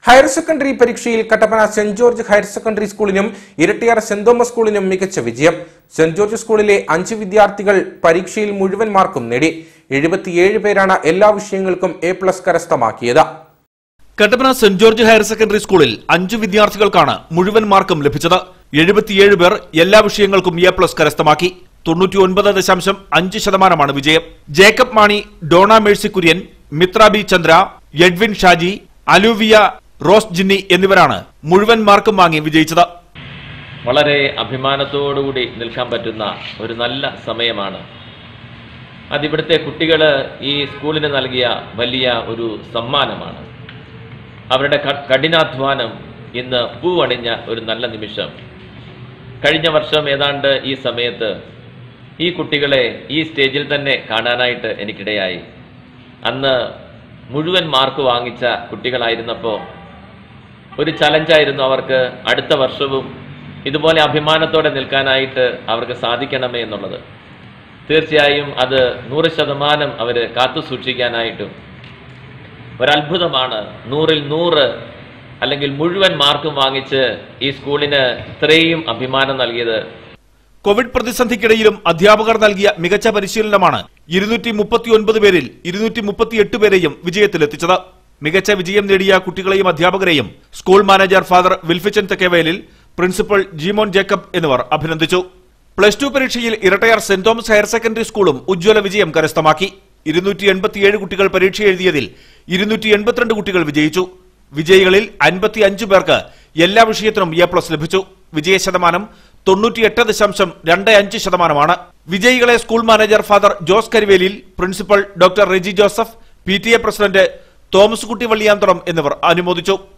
higher secondary പരീക്ഷയിൽ Kattappana Saint George higher secondary സ്കൂളിനും Erattayar Saint Thomas സ്കൂളിനും മികച്ച വിജയം സെന്റ് ജോർജ് സ്കൂളിലെ അഞ്ച് വിദ്യാർത്ഥികൾ പരീക്ഷയിൽ മുഴുവൻ മാർക്കും നേടി എഴുപത്തിയേഴ് പേരാണ് എല്ലാ വിഷയങ്ങൾക്കും എ പ്ലസ് കരസ്ഥമാക്കിയത് Kattappana Saint George higher secondary സ്കൂളിൽ അഞ്ചു വിദ്യാർത്ഥികൾക്കാണ് മുഴുവൻ മാർക്കും ലഭിച്ചത് എഴുപത്തിയേഴ് പേർ എല്ലാ വിഷയങ്ങൾക്കും എ പ്ലസ് കരസ്ഥമാക്കി തൊണ്ണൂറ്റി ഒൻപത് ദശാംശം അഞ്ച് ശതമാനമാണ് വിജയം Jacob Mani Dona Mercy Kurian Mithra B Chandra Edwin Shaji Aluvia Rose Jinny എന്നിവരാണ് മുഴുവൻ മാർക്കും വാങ്ങി വിജയിച്ചത് വളരെ അഭിമാനത്തോടുകൂടി നിൽക്കാൻ പറ്റുന്ന ഒരു നല്ല സമയമാണ് അതിവിടുത്തെ കുട്ടികൾ ഈ സ്കൂളിന് നൽകിയ വലിയ ഒരു സമ്മാനമാണ് അവരുടെ ക- കഠിനാധ്വാനം ഇന്ന് പൂവണിഞ്ഞ ഒരു നല്ല നിമിഷം കഴിഞ്ഞ വർഷം ഏതാണ്ട് ഈ സമയത്ത് ഈ കുട്ടികളെ ഈ സ്റ്റേജിൽ തന്നെ കാണാനായിട്ട് എനിക്കിടയായി അന്ന് മുഴുവൻ മാർക്ക് വാങ്ങിച്ച കുട്ടികളായിരുന്നപ്പോൾ ഒരു ചലഞ്ചായിരുന്നു അവർക്ക് അടുത്ത വർഷവും ഇതുപോലെ അഭിമാനത്തോടെ നിൽക്കാനായിട്ട് അവർക്ക് സാധിക്കണമേ എന്നുള്ളത് തീർച്ചയായും അത് നൂറ് ശതമാനം അവർ കാത്തു സൂക്ഷിക്കാനായിട്ടും ഒരത്ഭുതമാണ് നൂറിൽ നൂറ് അല്ലെങ്കിൽ മുഴുവൻ മാർക്കും വാങ്ങിച്ച് ഈ സ്കൂളിന് ഇത്രയും അഭിമാനം നൽകിയത് കോവിഡ് പ്രതിസന്ധിക്കിടയിലും അധ്യാപകർ നൽകിയ മികച്ച പരിശീലനമാണ് ഇരുന്നൂറ്റി മുപ്പത്തിയൊൻപത് പേരിൽ ഇരുന്നൂറ്റി മുപ്പത്തിയെട്ട് പേരെയും വിജയത്തിലെത്തിച്ചത് മികച്ച വിജയം നേടിയ കുട്ടികളെയും അധ്യാപകരെയും school manager father Wilfichan Thekkevayalil principal Jimon Jacob എന്നിവർ അഭിനന്ദിച്ചു പ്ലസ് ടു പരീക്ഷയിൽ Erattayar Saint Thomas higher secondary സ്കൂളും ഉജ്ജ്വല വിജയം കരസ്ഥമാക്കി ഇരുന്നൂറ്റി എൺപത്തിയേഴ് കുട്ടികൾ പരീക്ഷ എഴുതിയതിൽ ഇരുന്നൂറ്റി എൺപത്തിരണ്ട് കുട്ടികൾ വിജയിച്ചു വിജയികളിൽ അൻപത്തി അഞ്ചു പേർക്ക് എല്ലാ വിഷയത്തിനും എ പ്ലസ് ലഭിച്ചു വിജയ ശതമാനം തൊണ്ണൂറ്റിയെട്ട് ദശാംശം രണ്ട് അഞ്ച് ശതമാനമാണ് വിജയികളെ school manager father Jose Karivelil principal doctor Reji Joseph P T A president Thomas Kutty Valliyantharam എന്നിവർ അനുമോദിച്ചു